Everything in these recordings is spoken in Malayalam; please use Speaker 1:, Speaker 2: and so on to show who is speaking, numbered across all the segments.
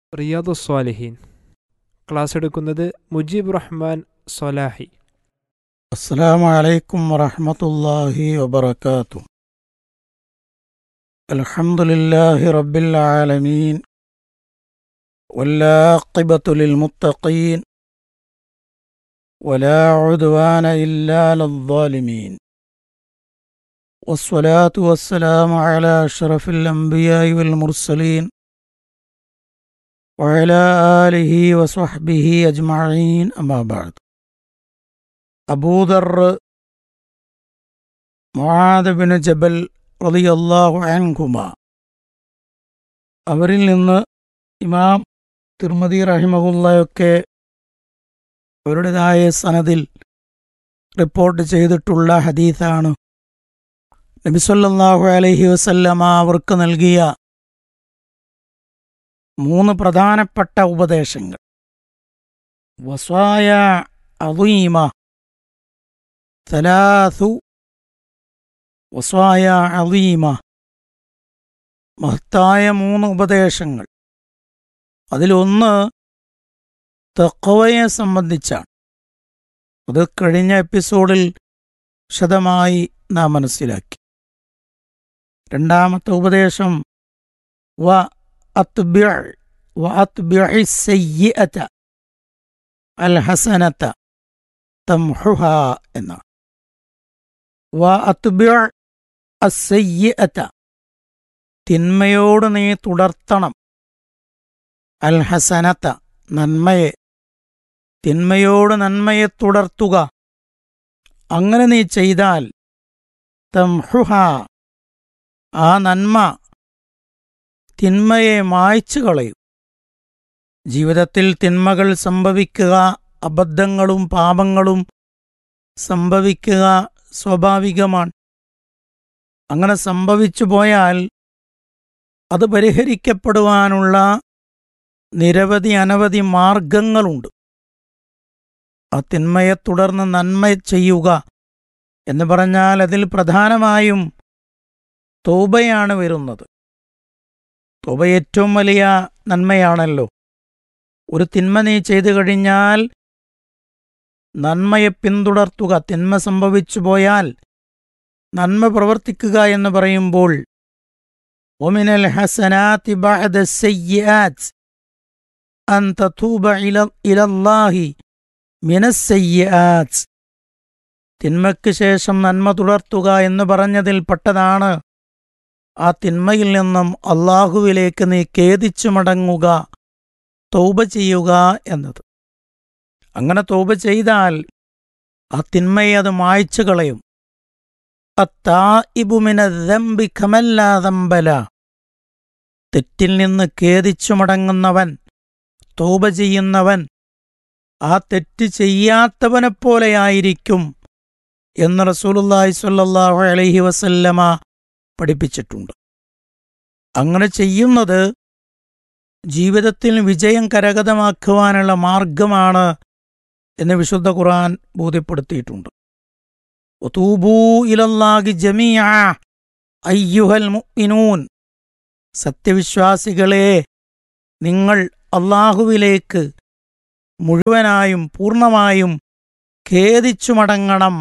Speaker 1: റിയാദു സ്വാലിഹീൻ ക്ലാസ് എടുക്കുന്നത് Mujeeb Rahman Solahi
Speaker 2: السلام عليكم ورحمة الله وبركاته الحمد لله رب العالمين والعاقبة للمتقين ولا عدوان إلا للظالمين والصلاة والسلام على أشرف الأنبياء والمرسلين وعلى آله وصحبه أجمعين أما بعد Abu Dharr Muadh bin Jabal റളിയല്ലാഹു അൻഹുമ അവരിൽ നിന്ന് ഇമാം തിർമതി റഹിമഹുല്ലയൊക്കെ അവരുടേതായ സനദിൽ റിപ്പോർട്ട് ചെയ്തിട്ടുള്ള ഹദീസാണ് നബിസല്ലാഹു അലൈഹി വസല്ലമ അവർക്ക് നൽകിയ മൂന്ന് പ്രധാനപ്പെട്ട ഉപദേശങ്ങൾ വസ്വായ അദീമ ثلاث വസ്വായ അലീമ മഹത്തായ മൂന്ന് ഉപദേശങ്ങൾ അതിലൊന്ന് തക്കവയെ സംബന്ധിച്ചാണ് അത് കഴിഞ്ഞ എപ്പിസോഡിൽ വിശദമായി നാം മനസ്സിലാക്കി രണ്ടാമത്തെ ഉപദേശം വ അത്ബിഅ വ അത്ബിഇ സയ്യിഅത അൽ ഹസനത തംഹുഹ എന്നാണ് വ അത്ബിഅ അസയ്യഅത തിന്മയോട് നീ തുടർത്തണം അൽ ഹസനത നന്മയെ തിന്മയോട് നന്മയെ തുടർത്തുക അങ്ങനെ നീ ചെയ്താൽ തംഹുഹ ആ നന്മ തിന്മയെ മായ്ച്ചു കളയും ജീവിതത്തിൽ തിന്മകൾ സംഭവിക്കുക അബദ്ധങ്ങളും പാപങ്ങളും സംഭവിക്കുക സ്വാഭാവികമാണ് അങ്ങനെ സംഭവിച്ചു പോയാൽ അത് പരിഹരിക്കപ്പെടുവാനുള്ള നിരവധി അനവധി മാർഗങ്ങളുണ്ട് ആ തിന്മയെ തുടർന്ന് നന്മ ചെയ്യുക എന്ന് പറഞ്ഞാൽ അതിൽ പ്രധാനമായും തോബയാണ് വരുന്നത് തോബ ഏറ്റവും വലിയ നന്മയാണല്ലോ ഒരു തിന്മ നീ ചെയ്തു കഴിഞ്ഞാൽ നന്മയെ പിന്തുടർത്തുക തിന്മ സംഭവിച്ചു പോയാൽ നന്മ പ്രവർത്തിക്കുക എന്ന് പറയുമ്പോൾ ഒമിനൽ ഹസനാത്തി ബഅദ സയ്യിആത്ത് അൻ തതൂബ ഇല ഇലല്ലാഹി മിനസ് സയ്യിആത്ത് തിന്മയ്ക്ക് ശേഷം നന്മ തുടർത്തുക എന്ന് പറഞ്ഞതിൽ പെട്ടതാണ് ആ തിന്മയിൽ നിന്നും അള്ളാഹുവിലേക്ക് നീ ഖേദിച്ചു മടങ്ങുക തൗബ ചെയ്യുക എന്നത് അങ്ങനെ തോപ ചെയ്താൽ ആ തിന്മയെ അത് മായ്ച്ചു കളയും അത്തായിബുമിനമ്പല തെറ്റിൽ നിന്ന് ഖേദിച്ചു മടങ്ങുന്നവൻ തോപ ചെയ്യുന്നവൻ ആ തെറ്റ് ചെയ്യാത്തവനെപ്പോലെയായിരിക്കും എന്ന് റസൂലുല്ലാഹി സ്വല്ലല്ലാഹു അലൈഹി വസല്ലമ പഠിപ്പിച്ചിട്ടുണ്ട് അങ്ങനെ ചെയ്യുന്നത് ജീവിതത്തിൽ വിജയം കരഗതമാക്കുവാനുള്ള മാർഗമാണ് എന്ന് വിശുദ്ധ ഖുർആൻ ബോധ്യപ്പെടുത്തിയിട്ടുണ്ട് ഒതൂബൂ ഇലല്ലാഹി ജമീഅ അയ്യുഹൽ മുഅ്മിനൂൻ സത്യവിശ്വാസികളെ നിങ്ങൾ അള്ളാഹുവിലേക്ക് മുഴുവനായും പൂർണ്ണമായും ഖേദിച്ചു മടങ്ങണം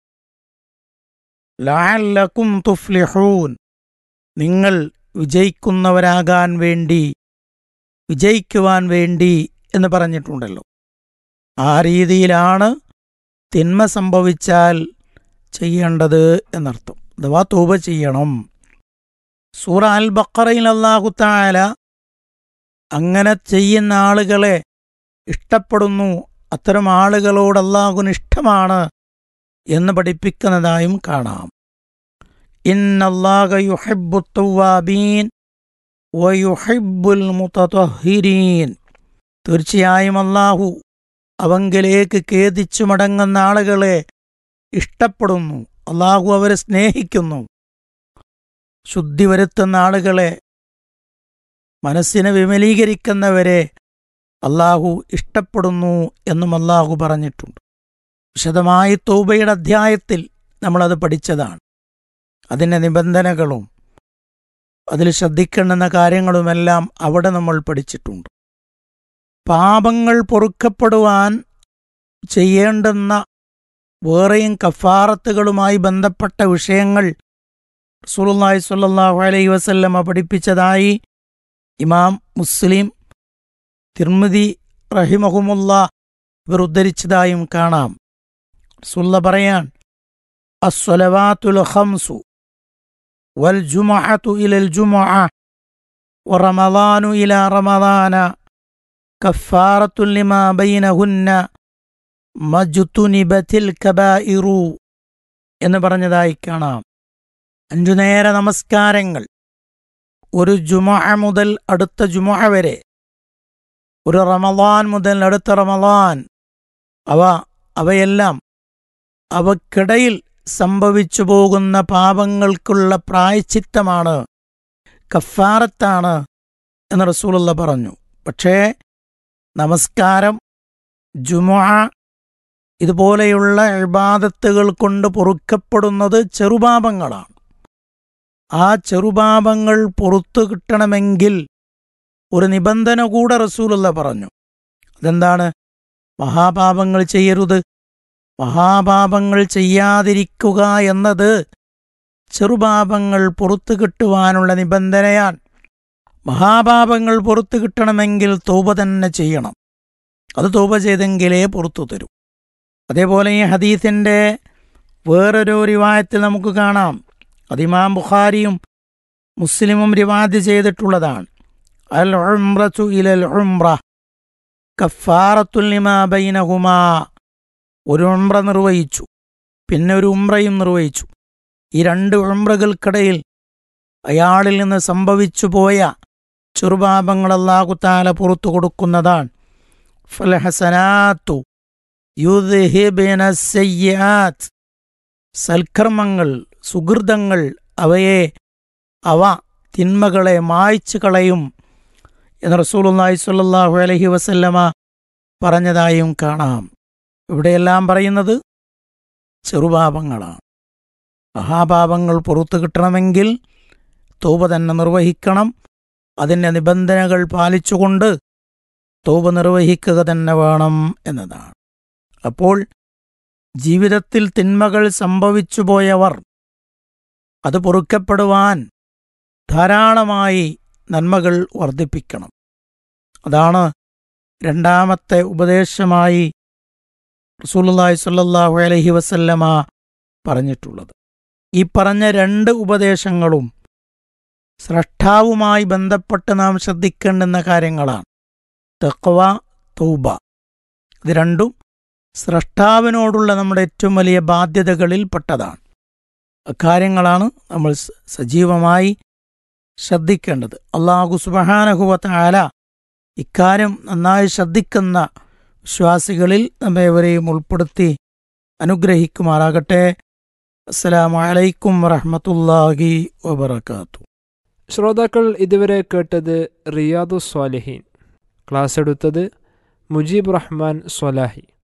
Speaker 2: ലഅല്ലക്കും തുഫ്ലിഹൂൻ നിങ്ങൾ വിജയിക്കുന്നവരാകാൻ വേണ്ടി വിജയിക്കുവാൻ വേണ്ടി എന്ന് പറഞ്ഞിട്ടുണ്ടല്ലോ ആ രീതിയിലാണ് തിന്മ സംഭവിച്ചാൽ ചെയ്യേണ്ടത് എന്നർത്ഥം അഥവാ തൂപ ചെയ്യണം സൂറ അൽ ബക്കറയിൽ അള്ളാഹുത്തായാല അങ്ങനെ ചെയ്യുന്ന ആളുകളെ ഇഷ്ടപ്പെടുന്നു അത്തരം ആളുകളോട് അള്ളാഹുന് ഇഷ്ടമാണ് എന്ന് പഠിപ്പിക്കുന്നതായും കാണാം ഇന്നല്ലാഹ യുഹിബ്ബു തവ്വാബീൻ വയുഹിബ്ബുൽ മുതത്വഹിരീൻ തീർച്ചയായും അള്ളാഹു അവങ്കിലേക്ക് ഖേദിച്ചു മടങ്ങുന്ന ആളുകളെ ഇഷ്ടപ്പെടുന്നു അള്ളാഹു അവരെ സ്നേഹിക്കുന്നു ശുദ്ധി വരുത്തുന്ന ആളുകളെ മനസ്സിനെ വിമലീകരിക്കുന്നവരെ അള്ളാഹു ഇഷ്ടപ്പെടുന്നു എന്നും അള്ളാഹു പറഞ്ഞിട്ടുണ്ട് വിശദമായി തൗബയുടെ അധ്യായത്തിൽ നമ്മളത് പഠിച്ചതാണ് അതിൻ്റെ നിബന്ധനകളും അതിൽ ശ്രദ്ധിക്കേണ്ടുന്ന കാര്യങ്ങളുമെല്ലാം അവിടെ നമ്മൾ പഠിച്ചിട്ടുണ്ട് പാപങ്ങൾ പൊറുക്കപ്പെടുവാൻ ചെയ്യേണ്ടുന്ന വേറെയും കഫാറത്തുകളുമായി ബന്ധപ്പെട്ട വിഷയങ്ങൾ റസൂലുള്ളാഹി സ്വല്ലല്ലാഹു അലൈഹി വസല്ലമ പഠിപ്പിച്ചതായി ഇമാം മുസ്ലിം തിർമിതി റഹിമഹുമുള്ള ഇവർ ഉദ്ധരിച്ചതായും കാണാം സുല്ല പറയാൻ അസ്വലവാത്തുൽ ഖംസു വൽ ജുമഅത്തു ഇലൽ ജുമഅ ورمضان إلى رمضان كفارة لما بينهن മജുത്തുനിബത്തിൽ കബായിറു എന്ന് പറഞ്ഞതായി കാണാം അഞ്ചു നേര നമസ്കാരങ്ങൾ ഒരു ജുമഅ മുതൽ അടുത്ത ജുമഅ വരെ ഒരു റമദാൻ മുതൽ അടുത്ത റമദാൻ അവ അവയെല്ലാം അവക്കിടയിൽ സംഭവിച്ചു പോകുന്ന പാപങ്ങൾക്കുള്ള പ്രായച്ചിത്തമാണ് കഫാറത്താണ് എന്ന് റസൂലുള്ള പറഞ്ഞു പക്ഷേ നമസ്കാരം ജുമുഅ ഇതുപോലെയുള്ള ഇബാദത്തുകൾ കൊണ്ട് പൊറുക്കപ്പെടുന്നത് ചെറുപാപങ്ങളാണ് ആ ചെറുപാപങ്ങൾ പുറത്തു കിട്ടണമെങ്കിൽ ഒരു നിബന്ധന കൂടെ റസൂലുള്ള പറഞ്ഞു അതെന്താണ് മഹാപാപങ്ങൾ ചെയ്യരുത് മഹാപാപങ്ങൾ ചെയ്യാതിരിക്കുക എന്നത് ചെറുപാപങ്ങൾ പുറത്തു കിട്ടുവാനുള്ള നിബന്ധനയാണ് മഹാപാപങ്ങൾ പുറത്തു കിട്ടണമെങ്കിൽ തൗബ തന്നെ ചെയ്യണം അത് തൗബ ചെയ്തെങ്കിലേ പുറത്തു തരും അതേപോലെ ഈ ഹദീസിൻ്റെ വേറൊരു റിവായത്തിൽ നമുക്ക് കാണാം അത് ഇമാം ബുഖാരിയും മുസ്ലിമും റിവാദ് ചെയ്തിട്ടുള്ളതാണ് അൽ ഉംറത്തു ഇലൽ ഉംറ കഫാറത്തുൽ ലിമാ ബൈനഹുമാ ഒരു ഉംറ നിർവഹിച്ചു പിന്നെ ഒരു ഉംറയും നിർവഹിച്ചു ഈ രണ്ട് ഉംറകൾക്കിടയിൽ അയാളിൽ നിന്ന് സംഭവിച്ചു പോയ ചെറുപാപങ്ങൾ അല്ലാഹുത്താല പുറത്തു കൊടുക്കുന്നതാണ് ഫലഹസനാത്തു യുദ്ഹിബിന സയ്യാത്ത് സൽക്കർമ്മങ്ങൾ സുഹൃതങ്ങൾ അവയെ അവ തിന്മകളെ മായ്ച്ചു കളയും എന്ന് റസൂലുള്ളാഹി സ്വല്ലല്ലാഹു അലൈഹി വസല്ലമ പറഞ്ഞതായും കാണാം ഇവിടെയെല്ലാം പറയുന്നത് ചെറുപാപങ്ങളാണ് മഹാപാപങ്ങൾ പുറത്തു കിട്ടണമെങ്കിൽ തൗബ തന്നെ നിർവഹിക്കണം അതിൻ്റെ നിബന്ധനകൾ പാലിച്ചുകൊണ്ട് തൗബ നിർവഹിക്കുക തന്നെ വേണം എന്നതാണ് അപ്പോൾ ജീവിതത്തിൽ തിന്മകൾ സംഭവിച്ചു പോയവർ അത് പൊറുക്കപ്പെടുവാൻ ധാരാളമായി നന്മകൾ വർദ്ധിപ്പിക്കണം അതാണ് രണ്ടാമത്തെ ഉപദേശമായി റസൂലുള്ളാഹി സ്വല്ലല്ലാഹു അലൈഹി വസല്ലമ പറഞ്ഞിട്ടുള്ളത് ഈ പറഞ്ഞ രണ്ട് ഉപദേശങ്ങളും സ്രഷ്ടാവുമായി ബന്ധപ്പെട്ട് നാം ശ്രദ്ധിക്കേണ്ടുന്ന കാര്യങ്ങളാണ് തക്വ തൗബ ഇത് രണ്ടും സ്രഷ്ടാവിനോടുള്ള നമ്മുടെ ഏറ്റവും വലിയ ബാധ്യതകളിൽ പെട്ടതാണ് അക്കാര്യങ്ങളാണ് നമ്മൾ സ- സജീവമായി ശ്രദ്ധിക്കേണ്ടത് അള്ളാഹു സുബഹാനഹുവത്ത ആല ഇക്കാര്യം നന്നായി ശ്രദ്ധിക്കുന്ന വിശ്വാസികളിൽ നമ്മേവരെയും ഉൾപ്പെടുത്തി അനുഗ്രഹിക്കുമാറാകട്ടെ അസ്സലാമു അലൈക്കും വറഹ്മത്തുള്ളാഹി വബറകാത്തു
Speaker 1: ശ്രോതാക്കൾ ഇതുവരെ കേട്ടത് റിയാദു സ്വാലിഹീൻ ക്ലാസ് എടുത്തത് മുജീബ് റഹ്മാൻ സ്വലാഹി